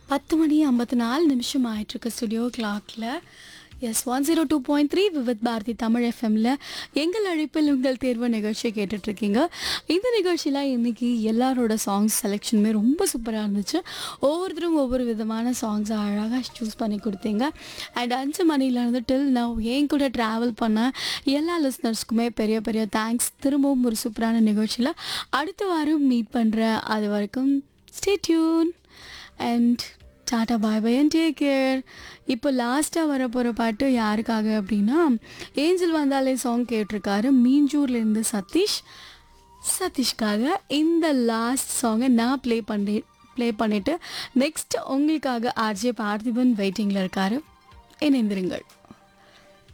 பத்து மணி ஐம்பத்தி நாலு நிமிஷம் ஆயிட்டுருக்கு ஸ்டுடியோ கிளாக்ல yes one zero two point three Vividh Bharati Tamil எஃப்எம்ல எங்கள் அழைப்பில் உங்கள் தேர்வு நிகழ்ச்சியை கேட்டுட்ருக்கீங்க இந்த நிகழ்ச்சியில் இன்னைக்கு எல்லாரோட சாங்ஸ் செலெக்ஷனுமே ரொம்ப சூப்பராக இருந்துச்சு ஒவ்வொருத்தரும் ஒவ்வொரு விதமான சாங்ஸை அழகாக சூஸ் பண்ணி கொடுத்தீங்க அண்ட் அஞ்சு மணிலேருந்து டில் நான் என் கூட ட்ராவல் பண்ண எல்லா லிஸ்னர்ஸ்க்குமே பெரிய பெரிய தேங்க்ஸ் திரும்பவும் ஒரு சூப்பரான நிகழ்ச்சியில் அடுத்த வாரம் மீட் பண்ணுறேன் அது வரைக்கும் stay tune and tata bye bye and take care இப்போ லாஸ்ட்டாக வர போகிற பாட்டு யாருக்காக அப்படின்னா ஏஞ்சல் வந்தாலே சாங் கேட்டிருக்காரு மீஞ்சூர்லேருந்து சதீஷ் சதீஷ்காக இந்த லாஸ்ட் சாங்கை நான் ப்ளே பண்ணி ப்ளே பண்ணிவிட்டு நெக்ஸ்ட் உங்களுக்காக ஆர்ஜே பார்த்திபன் வெயிட்டிங்கில் இருக்காரு இணைந்திருங்கள்